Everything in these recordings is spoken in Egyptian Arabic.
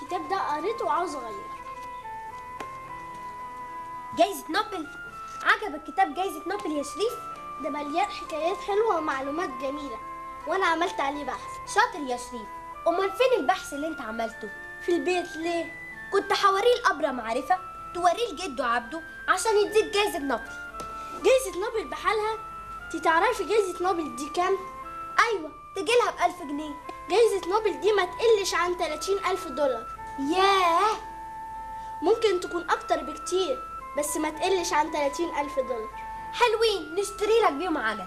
الكتاب ده قريته وعاوز اغيره جايزة نوبل عجبك كتاب جايزة نوبل يا شريف ده مليان حكايات حلوة ومعلومات جميلة وانا عملت عليه بحث شاطر يا شريف امال فين البحث اللي انت عملته في البيت ليه كنت حوريه الابرة معرفة توريه لجده عبده عشان يديك جايزة نوبل جايزة نوبل بحالها انتي تعرفي جايزة نوبل دي كام ايوه تجيلها بألف جنيه جايزة نوبل دي ما تقلش عن 30 ألف دولار ياه ممكن تكون أكتر بكتير بس ما تقلش عن 30 ألف دولار حلوين نشتري لك بيهم عجل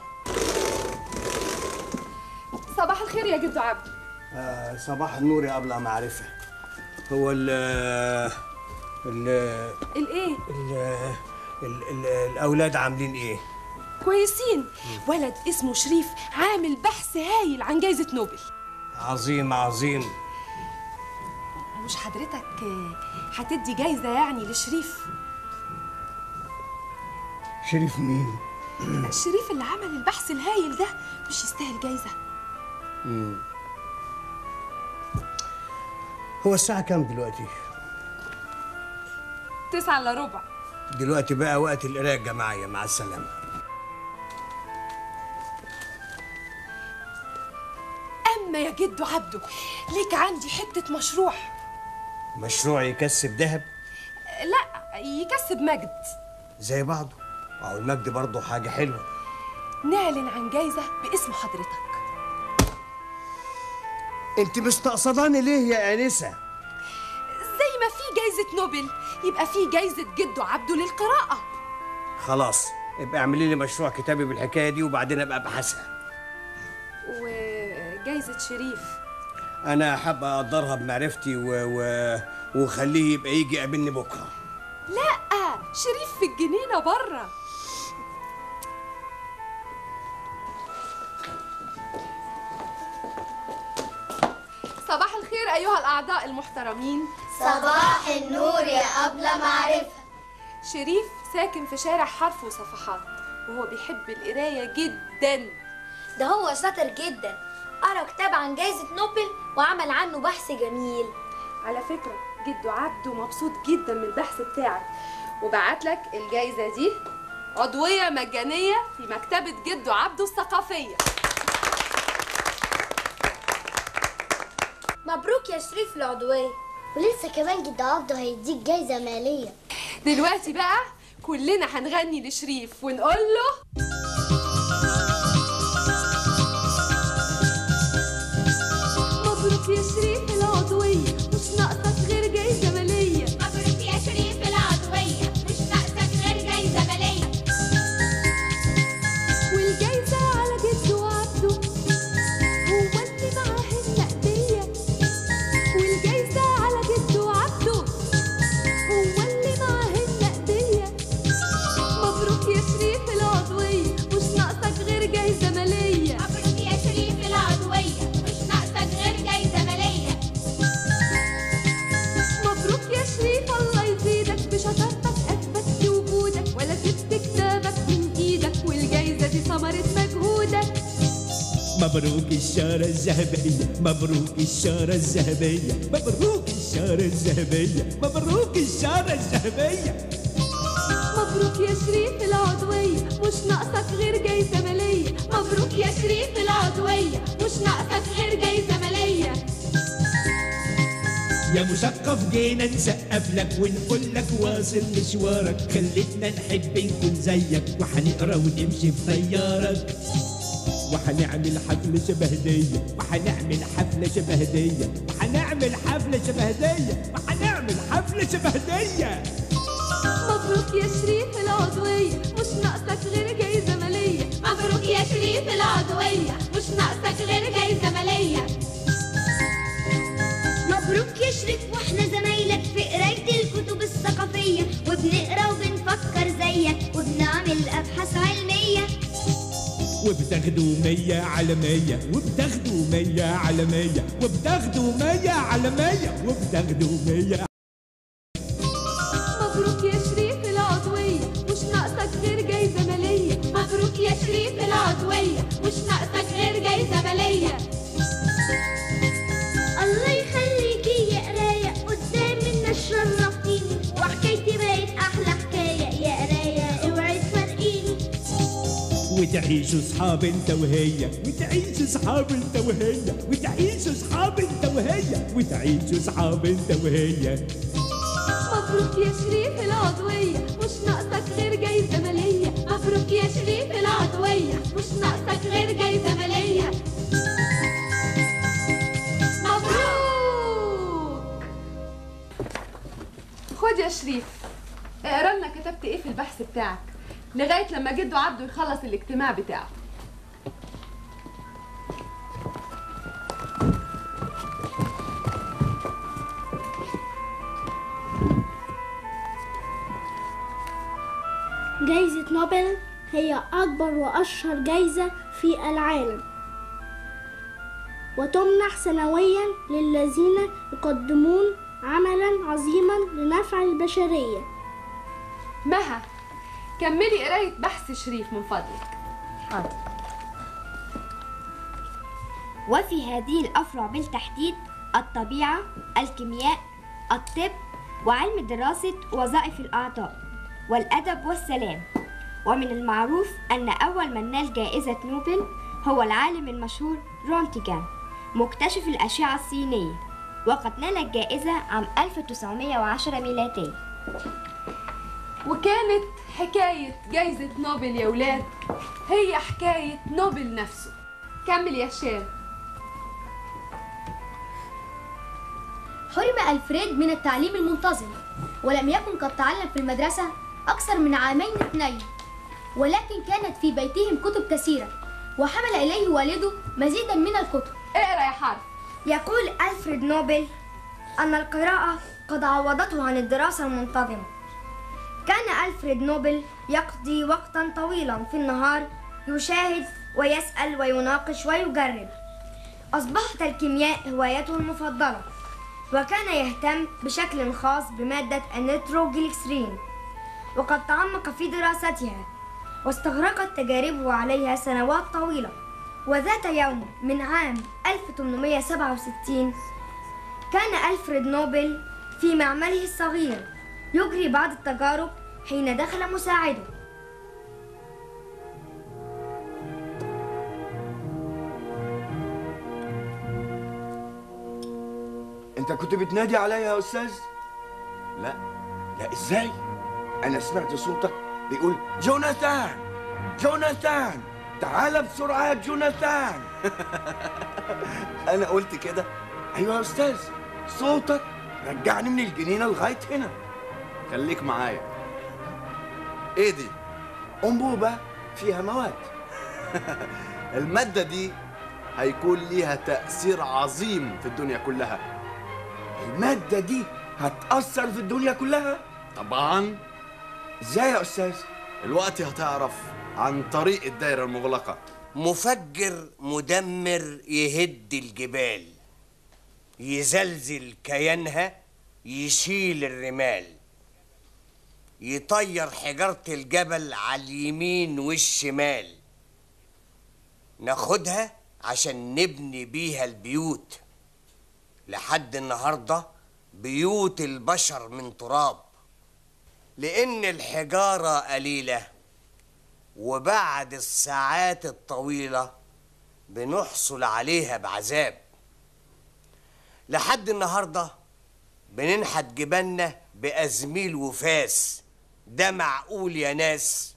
صباح الخير يا جدو عبد آه صباح النور يا أبلة معرفة هو ال ال الايه ال ال ال الأولاد عاملين إيه؟ كويسين ولد اسمه شريف عامل بحث هايل عن جايزة نوبل عظيم عظيم مش حضرتك آه، هتدي جايزة يعني لشريف شريف مين؟ شريف اللي عمل البحث الهايل ده مش يستاهل جايزة هو الساعة كام دلوقتي؟ تسعة الا ربع دلوقتي بقى وقت القراية الجماعية مع السلامة اما يا جدو عبده ليك عندي حتة مشروع مشروع يكسب ذهب لا يكسب مجد زي بعضه أو المجد برضه حاجة حلوة نعلن عن جايزة باسم حضرتك أنت مستقصداني ليه يا آنسة؟ زي ما في جايزة نوبل يبقى في جايزة جدو عبده للقراءة خلاص ابقى اعملي لي مشروع كتابي بالحكاية دي وبعدين أبقى أبحثها وجايزة شريف أنا حابب أقدرها بمعرفتي و... و... وخليه يبقى يجي يقابلني بكرة لا شريف في الجنينة بره صباح الخير أيها الأعضاء المحترمين صباح النور يا أبلة معرفة شريف ساكن في شارع حرف وصفحات وهو بيحب القراية جدا ده هو شاطر جدا قرا كتاب عن جايزة نوبل وعمل عنه بحث جميل على فكرة جدو عبده مبسوط جدا من البحث بتاعك وبعت لك الجايزة دي عضوية مجانية في مكتبة جدو عبده الثقافية مبروك يا شريف العضوية ولسه كمان جد عبده هيديك جايزة مالية دلوقتي بقى كلنا هنغني لشريف ونقول له مبروك يا شريف العضوية مش ناقصك غير جايزة مالية مبروك يا شريف العضوية مش ناقصك غير جايزة مالية والجايزة على جده وعبده هو اللي معاه النقدية والجايزة على جده وعبده هو اللي معاه النقدية مبروك يا شريف العضوية مش ناقصك غير جايزة مالية مبروك يا شريف العضوية مش ناقصك غير جايزة مالية مبروك يا شريف الله يزيدك بشطارتك اثبتت وجودك ولا سبت كتابك من ايدك والجايزة دي ثمرة مجهودك مبروك الشارة الذهبية مبروك الشارة الذهبية مبروك الشارة الذهبية مبروك الشارة الذهبية مبروك يا شريف العضوية مش ناقصك غير جايزة مالية مبروك يا شريف العضوية مش ناقصك غير جايزة مالية يا مثقف جينا نسقف لك ونقول لك واصل مشوارك خلتنا نحب نكون زيك وحنقرا ونمشي في طيارك وحنعمل حفلة شبه هدية وحنعمل حفلة شبه هدية وحنعمل حفلة شبه هدية وحنعمل حفلة شبه هدية مبروك يا شريف العضوية مش ناقصك غير جايزة مالية مبروك يا شريف العضوية مش ناقصك غير جايزة مالية مبروك يا شريف واحنا زمايلك في قراية الكتب الثقافية وبنقرا وبنفكر زيك وبنعمل أبحاث علمية وبتاخدوا مية على مية وبتاخدوا مية على مية وبتاخدوا مية على مية وبتاخدوا مية مبروك يا شريف العضوية مش ناقصك غير جايزة مالية مبروك يا شريف العضوية مش ناقصك غير جايزة مالية الله يخليكي يا قراية وتعيشوا صحاب انت وهي وتعيشوا صحاب انت وهي وتعيشوا صحاب انت وهي وتعيشوا صحاب انت وهي مبروك يا شريف العضوية مش ناقصك غير جايزة مالية مبروك يا شريف العضوية مش ناقصك غير جايزة مالية مبروك خد يا شريف اقرا لنا كتبت ايه في البحث بتاعك لغايه لما جده عبده يخلص الاجتماع بتاعه جايزة نوبل هي أكبر وأشهر جايزة في العالم وتمنح سنويا للذين يقدمون عملا عظيما لنفع البشرية مها كملي قرايه بحث شريف من فضلك وفي هذه الأفرع بالتحديد الطبيعة، الكيمياء، الطب، وعلم دراسة وظائف الأعضاء، والأدب والسلام. ومن المعروف أن أول من نال جائزة نوبل هو العالم المشهور رونتيجان مكتشف الأشعة السينية وقد نال الجائزة عام 1910 ميلادي وكانت حكايه جايزه نوبل يا ولاد هي حكايه نوبل نفسه كمل يا هشام حرم ألفريد من التعليم المنتظم ولم يكن قد تعلم في المدرسة أكثر من عامين اثنين ولكن كانت في بيتهم كتب كثيرة وحمل إليه والده مزيدا من الكتب اقرا يا حرف يقول ألفريد نوبل أن القراءة قد عوضته عن الدراسة المنتظمة كان ألفريد نوبل يقضي وقتا طويلا في النهار يشاهد ويسأل ويناقش ويجرب أصبحت الكيمياء هوايته المفضلة وكان يهتم بشكل خاص بمادة النيتروجليسرين وقد تعمق في دراستها واستغرقت تجاربه عليها سنوات طويلة وذات يوم من عام 1867 كان ألفريد نوبل في معمله الصغير يجري بعض التجارب حين دخل مساعده انت كنت بتنادي عليا يا استاذ لا لا ازاي انا سمعت صوتك بيقول جوناثان جوناثان تعال بسرعه يا جوناثان انا قلت كده ايوه يا استاذ صوتك رجعني من الجنينه لغايه هنا خليك معايا ايه دي انبوبه فيها مواد المادة دي هيكون ليها تأثير عظيم في الدنيا كلها الماده دي هتاثر في الدنيا كلها طبعا ازاي يا استاذ الوقت هتعرف عن طريق الدايرة المغلقة مفجر مدمر يهد الجبال يزلزل كيانها يشيل الرمال يطير حجارة الجبل على اليمين والشمال ناخدها عشان نبني بيها البيوت لحد النهاردة بيوت البشر من تراب لأن الحجارة قليلة وبعد الساعات الطويلة بنحصل عليها بعذاب لحد النهاردة بننحت جبالنا بأزميل وفاس ده معقول يا ناس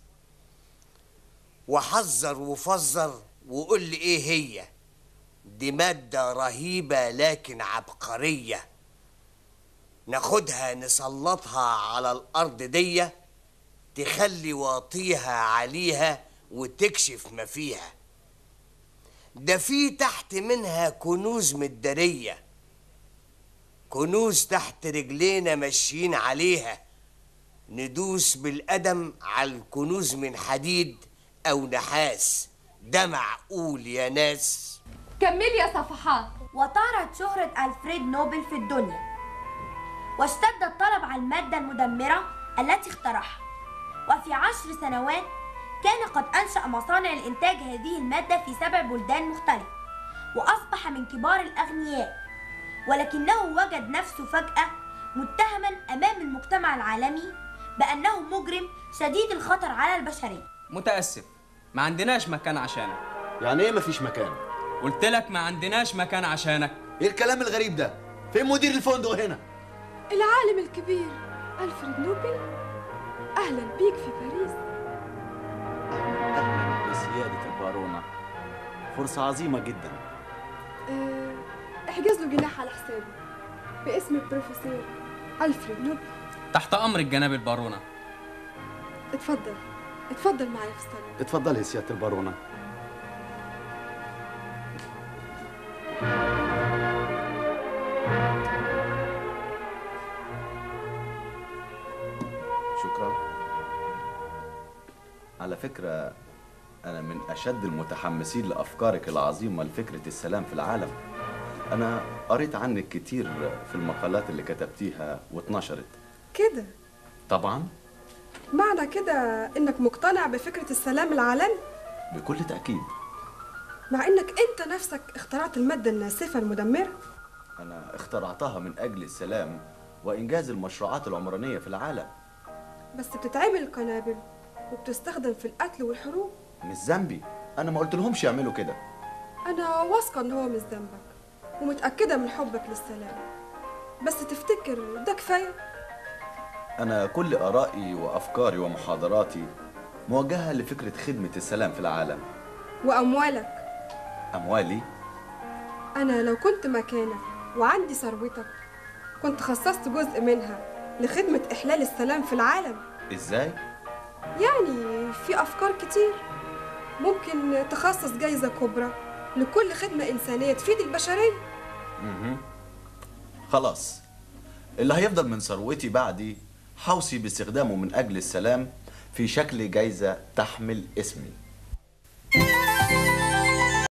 وحذر وفزر وقول لي ايه هي دي مادة رهيبة لكن عبقرية ناخدها نسلطها على الأرض دي تخلي واطيها عليها وتكشف ما فيها ده في تحت منها كنوز مدارية كنوز تحت رجلينا ماشيين عليها ندوس بالقدم على الكنوز من حديد أو نحاس ده معقول يا ناس كملي يا صفحات وطارت شهرة ألفريد نوبل في الدنيا واشتد الطلب على المادة المدمرة التي اخترعها وفي عشر سنوات كان قد أنشأ مصانع لإنتاج هذه المادة في سبع بلدان مختلفة وأصبح من كبار الأغنياء ولكنه وجد نفسه فجأة متهما أمام المجتمع العالمي بأنه مجرم شديد الخطر على البشرية متأسف ما عندناش مكان عشانك يعني ايه مفيش مكان قلت لك ما عندناش مكان عشانك ايه الكلام الغريب ده فين مدير الفندق هنا العالم الكبير ألفريد نوبل أهلا بيك في باريس بسيادة البارونة فرصة عظيمة جدا أه، احجز له جناح على حسابي باسم البروفيسور ألفريد نوبل تحت امرك جناب البارونه اتفضل اتفضل معايا في الصالون اتفضلي سيادة البارونة شكرا على فكرة أنا من أشد المتحمسين لأفكارك العظيمة لفكرة السلام في العالم أنا قريت عنك كتير في المقالات اللي كتبتيها واتنشرت كده طبعا معنى كده انك مقتنع بفكرة السلام العالمي بكل تأكيد مع انك انت نفسك اخترعت المادة الناسفة المدمرة أنا اخترعتها من أجل السلام وإنجاز المشروعات العمرانية في العالم بس بتتعمل قنابل وبتستخدم في القتل والحروب مش ذنبي أنا ما قلت لهمش يعملوا كده انا واثقة ان هو مش ذنبك ومتأكدة من حبك للسلام بس تفتكر ده كفاية أنا كل آرائي وأفكاري ومحاضراتي موجهة لفكرة خدمة السلام في العالم واموالك أموالي انا لو كنت مكانك وعندي ثروتك كنت خصصت جزء منها لخدمة إحلال السلام في العالم إزاي؟ يعني في أفكار كتير ممكن تخصص جايزة كبرى لكل خدمة إنسانية تفيد البشرية مهم. خلاص اللي هيفضل من ثروتي بعدي حوصي باستخدامه من أجل السلام في شكل جايزة تحمل اسمي